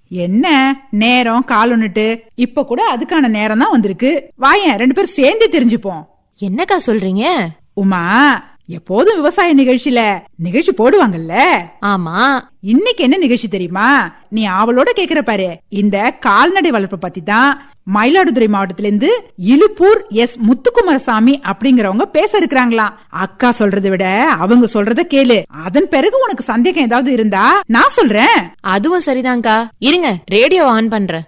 என்ன நேரம் காலுன்னுட்டு இப்ப கூட அதுக்கான நேரம் தான் வந்திருக்கு வாயேன் ரெண்டு பேரும் சேர்ந்து தெரிஞ்சுப்போம் என்னக்கா சொல்றீங்க உமா எப்போதும் விவசாய நிகழ்ச்சியில நிகழ்ச்சி போடுவாங்கல்ல ஆமா இன்னைக்கு என்ன நிகழ்ச்சி தெரியுமா நீ ஆவலோட கேக்குற பாரு இந்த கால்நடை வளர்ப்பு பத்தி தான் மயிலாடுதுறை மாவட்டத்துல இருந்து இலுப்பூர் எஸ் முத்துக்குமாரசாமி அப்படிங்கறவங்க பேச இருக்கிறாங்களாம் அக்கா சொல்றதை விட அவங்க சொல்றத கேளு அதன் பிறகு உனக்கு சந்தேகம் ஏதாவது இருந்தா நான் சொல்றேன் அதுவும் சரிதான்க்கா இருங்க ரேடியோ ஆன் பண்றேன்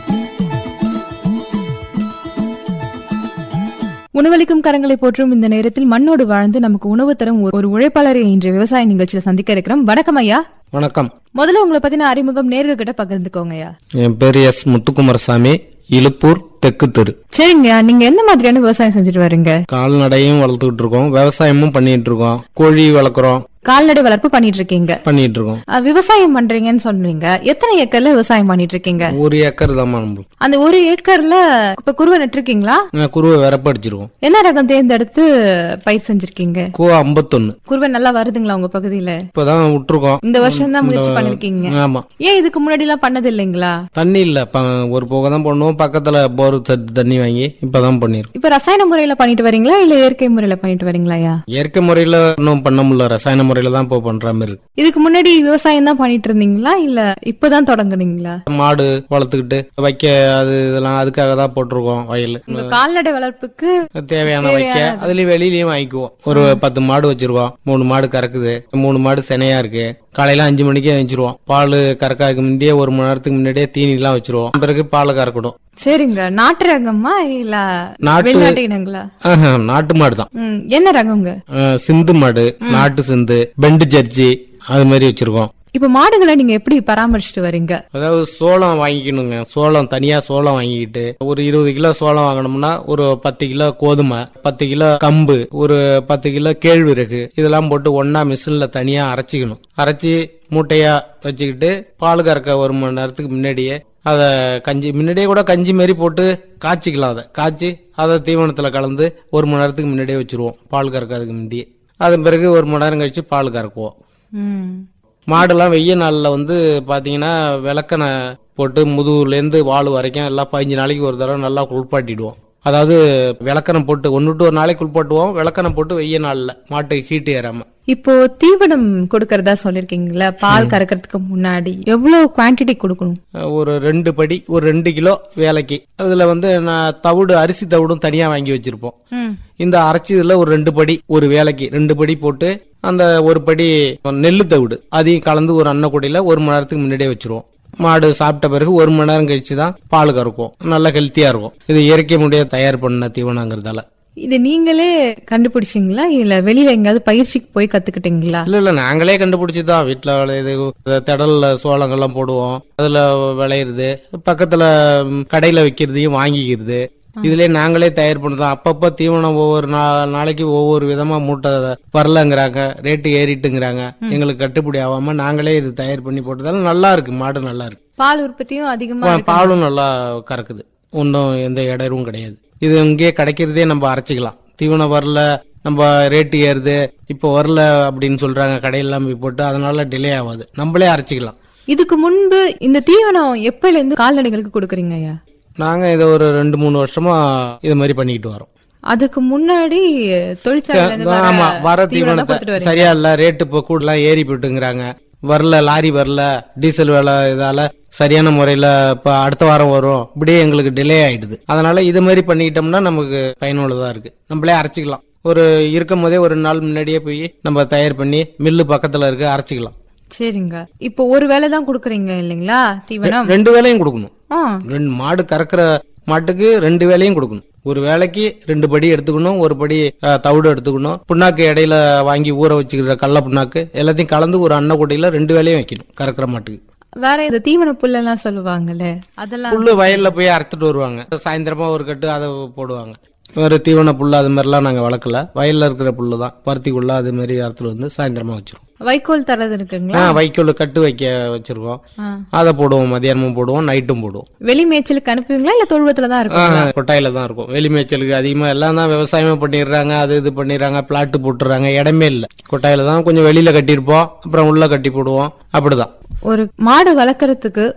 உணவளிக்கும் கரங்களை போற்றும் இந்த நேரத்தில் மண்ணோடு வாழ்ந்து நமக்கு உணவு தரும் ஒரு- ஒரு உழைப்பாளரை இன்று விவசாய நிகழ்ச்சியில சந்திக்க இருக்கிறோம் வணக்கம் ஐயா வணக்கம் முதல்ல உங்களை பத்தின அறிமுகம் நேர்கள்கிட்ட பகிர்ந்துக்கோங்க ஐயா என் பேர் எஸ் முத்துக்குமாரசாமி இலுப்பூர் தெற்கு தெரு சரிங்க நீங்க எந்த மாதிரியான விவசாயம் செஞ்சுட்டு வரீங்க கால்நடையும் வளர்த்துக்கிட்டு இருக்கோம் விவசாயமும் பண்ணிட்டு இருக்கோம் கோழி வளர்க்குறோம் கால்நடை வளர்ப்பு பண்ணிட்டு இருக்கீங்க பண்ணிட்டு இருக்கோம் அஹ், விவசாயம் பண்றீங்கன்னு சொல்றீங்க எத்தனை ஏக்கர்ல விவசாயம் பண்ணிட்டு இருக்கீங்க ஒரு ஏக்கர் தான் நம்மளுக்கு அந்த ஒரு ஏக்கர்ல இப்ப குருவை நட்டிருக்கீங்களா அஹ் குருவை விரப்படிச்சிருக்கோம் என்ன ரகம் தேர்ந்தெடுத்து பயிர் செஞ்சிருக்கீங்க கோ ஐம்பத்தொன்னு குருவை நல்லா வருதுங்களா உங்க பகுதியில இப்பதான் விட்டுருக்கோம் இந்த வருஷம் தான் முயற்சி இந்த- பண்ணிருக்கீங்க ஆமா ஏன் இதுக்கு முன்னாடி எல்லாம் பண்ணது இல்லைங்களா தண்ணி இல்ல ப- ஒரு போக தான் பண்ணுவோம் பக்கத்துல போர் தட்டு தண்ணி வாங்கி இப்பதான் பண்ணிருக்கோம் இப்ப ரசாயன முறையில பண்ணிட்டு வரீங்களா இல்ல இயற்கை முறையில பண்ணிட்டு வரீங்களா ஐயா இயற்கை முறையில இன்னும் பண்ண முடியல ரசாயன முறையில தான் இப்போ பண்ற மாதிரி இருக்கு இதுக்கு முன்னாடி விவசாயம் தான் பண்ணிட்டு இருந்தீங்களா இல்ல இப்பதான் தொடங்குனீங்களா மாடு வளர்த்துக்கிட்டு வைக்க அது இதெல்லாம் அதுக்காக தான் போட்டிருக்கோம் வயல் உங்க கால்நடை வளர்ப்புக்கு தேவையான வைக்க அதுலயும் வெளியிலயும் வாங்கிக்குவோம் ஒரு பத்து மாடு வச்சிருக்கோம் மூணு மாடு கறக்குது மூணு மாடு சினையா இருக்கு காலையில அஞ்சு மணிக்கே வச்சிருவோம் பால் கறக்காதுக்கு முந்தையே ஒரு மணி நேரத்துக்கு முன்னாடியே தீனி எல்லாம் வச்சிருவோம் பிறகு பால் கறக்கணும் சரிங்க நாட்டு ரகமா இல்ல நாட்டு- வெளிநாட்டு இனங்களா ஆஹா, நாட்டு மாடு தான் ம், என்ன ரகங்க அஹ், சிந்து மாடு நாட்டு சிந்து பெண்டு ஜர்ஜி அது மாதிரி வச்சிருக்கோம் இப்ப மாடுகளை நீங்க எப்படி பராமரிச்சுட்டு வரீங்க அதாவது சோளம் வாங்கிக்கணுங்க சோளம் தனியா சோளம் வாங்கிக்கிட்டு ஒரு இருபது கிலோ சோளம் வாங்கினோம்னா ஒரு பத்து கிலோ கோதுமை பத்து கிலோ கம்பு ஒரு பத்து கிலோ கேழ்வரகு இதெல்லாம் போட்டு ஒண்ணா மிஷின்ல தனியா அரைச்சிக்கணும் அரைச்சி மூட்டையா வச்சுக்கிட்டு பால் கறக்க ஒரு மணி நேரத்துக்கு முன்னாடியே அதை கஞ்சி முன்னாடியே கூட கஞ்சி மாதிரி போட்டு காய்ச்சிக்கலாம் அதை காய்ச்சி அதை தீவனத்துல கலந்து ஒரு மணி நேரத்துக்கு முன்னாடியே வச்சிருவோம் பால் கறக்கிறதுக்கு முந்தையே அதன் பிறகு ஒரு மணி நேரம் கழிச்சு பால் கறக்குவோம் ம். மாடுலாம் வெய்ய நாள்ல வந்து பாத்தீங்கன்னா விளக்கணை போட்டு முதுகுலேருந்து வால் வரைக்கும் எல்லாம் பதினஞ்சு நாளைக்கு ஒரு தடவை நல்லா குளிப்பாட்டிடுவோம் அதாவது விளக்கணை போட்டு ஒன்று டு ஒரு நாளைக்கு குளிப்பாட்டுவோம் விளக்கணை போட்டு வெய்ய நாள்ல மாட்டுக்கு ஹீட்டு ஏறாம இப்போ தீவனம் கொடுக்கறதா சொல்லிருக்கீங்கல்ல பால் கறக்கறதுக்கு முன்னாடி எவ்வளவு குவாண்டிட்டி கொடுக்கணும் ஒரு ரெண்டு படி ஒரு ரெண்டு கிலோ வேலைக்கு அதுல வந்து நான் தவிடு அரிசி தவிடும் தனியா வாங்கி வச்சிருப்போம் ம். இந்த அரைச்சதுல ஒரு ரெண்டு படி ஒரு வேலைக்கு ரெண்டு படி போட்டு அந்த ஒரு படி நெல்லு தவிடு அதையும் கலந்து ஒரு அன்னக்குடியில ஒரு மணி நேரத்துக்கு முன்னாடியே வச்சிருவோம் மாடு சாப்பிட்ட பிறகு ஒரு மணி நேரம் கழிச்சு தான் பால் கறக்கும் நல்ல ஹெல்த்தியா இருக்கும் இது இயற்கை முறையா தயார் பண்ண தீவனங்கிறதால இது நீங்களே கண்டுபிடிச்சீங்களா இல்ல வெளியில எங்கேயாவது பயிற்சிக்கு போய் கத்துக்கிட்டீங்களா இல்ல இல்ல நாங்களே கண்டுபிடிச்சுதான் வீட்டுல விளையுது இந்த திடல்ல சோளங்கள்லாம் போடுவோம் அதுல விளையுறது பக்கத்துல ம், கடையில விக்கிறதையும் வாங்கிக்கிறது இதுலயே நாங்களே தயார் பண்றோம் அப்பப்ப தீவனம் ஒவ்வொரு நா- நாளைக்கு ஒவ்வொரு விதமா மூட்டை வரலங்கிறாங்க ரேட்டு ஏறிட்டுங்கிறாங்க எங்களுக்கு கட்டுப்படி ஆகாம நாங்களே இது தயார் பண்ணி போட்டதால நல்லா இருக்கு மாடு நல்லா இருக்கு பால் உற்பத்தியும் அதிகமா பா- இருக்கு. பாலும் நல்லா கறக்குது ஒன்றும் எந்த இடரும் கிடையாது இது இங்கேயே கிடைக்கிறதே நம்ம அரைச்சிக்கலாம் தீவனம் வரல நம்ம ரேட்டு ஏறுது இப்போ வரல அப்படின்னு சொல்றாங்க கடையெல்லாம் போய் போட்டு அதனால டிலே ஆகாது நம்மளே அரைச்சிக்கலாம் இதுக்கு முன்பு இந்த தீவனம் எப்பல இருந்து கால்நடைகளுக்கு கொடுக்குறீங்க ஐயா நாங்க இதை ஒரு ரெண்டு மூணு வருஷமா இது மாதிரி பண்ணிக்கிட்டு வரோம் அதுக்கு முன்னாடி தொழிற்சாலையில இருந்து வர ஆமா வர தீவனம் தான் தீவனத்தை கொடுத்துட்டு வரீங்க. சரியா இல்ல ரேட்டு இப்போ கூடலாம் ஏறி போட்டுங்கிறாங்க வரல லாரி வரல டீசல் விலை இதால சரியான முறையில இப்ப அடுத்த வாரம் வரும் இப்படியே எங்களுக்கு டிலே ஆயிடுது அதனால இது மாதிரி பண்ணிக்கிட்டோம்னா நமக்கு பயனுள்ளதா இருக்கு நம்மளே அரைச்சிக்கலாம் ஒரு இருக்கும் போதே ஒரு நாள் முன்னாடியே போய் நம்ம தயார் பண்ணி மில்லு பக்கத்துல இருக்கு அரைச்சிக்கலாம் சரிங்க இப்போ ஒரு வேளை தான் கொடுக்குறீங்க இல்லைங்களா தீவனம் ரெண்டு வேலையும் கொடுக்கணும் ஆ ரெண்டு மாடு கறக்கிற மாட்டுக்கு ரெண்டு வேலையும் கொடுக்கணும் ஒரு வேலைக்கு ரெண்டு படி எடுத்துக்கணும் ஒரு படி அஹ், தவிடு எடுத்துக்கணும் புண்ணாக்கு இடையில வாங்கி ஊற வச்சுக்கிற கடல புண்ணாக்கு எல்லாத்தையும் கலந்து ஒரு அன்னக்குட்டையில ரெண்டு வேலையும் வைக்கணும் கறக்கிற மாட்டுக்கு வேற இந்த தீவன புல்லெல்லாம் சொல்லுவாங்கல்ல அதெல்லாம் புல்லு வயல்ல போய் அறுத்துட்டு வருவாங்க சாயந்தரமா ஒரு கட்டு அதை போடுவாங்க ஒரு தீவன புல்லு அது மாதிரிலாம் நாங்க வளர்க்கல வயல்ல இருக்கிற புல்லு தான் பருத்திக்குள்ள அது மாதிரி அறுத்துட்டு வந்து சாயந்தரமா வச்சிருவோம் வைக்கோல் தரது இருக்குங்களா ஆஹ் வைக்கோல் கட்டு வைக்க வச்சிருக்கோம் ஆ. அதை போடுவோம் மதியானமும் போடுவோம் நைட்டும் போடுவோம் வெளி மேய்ச்சலுக்கு அனுப்புவீங்களா இல்ல தொழுவத்துல தான் இருக்கும் ஆஹ், கொட்டாயில தான் இருக்கும் வெளி மேய்ச்சலுக்கு அதிகமா எல்லாம் தான் விவசாயமே பண்ணிடுறாங்க அது இது பண்ணிடுறாங்க பிளாட்டு போட்டுறாங்க இடமே இல்ல கொட்டாயில தான் கொஞ்சம் வெளியில கட்டியிருப்போம் அப்புறம் உள்ள கட்டி போடுவோம் அப்படிதான் ஒரு மாடு வளர்க்கறதுக்கு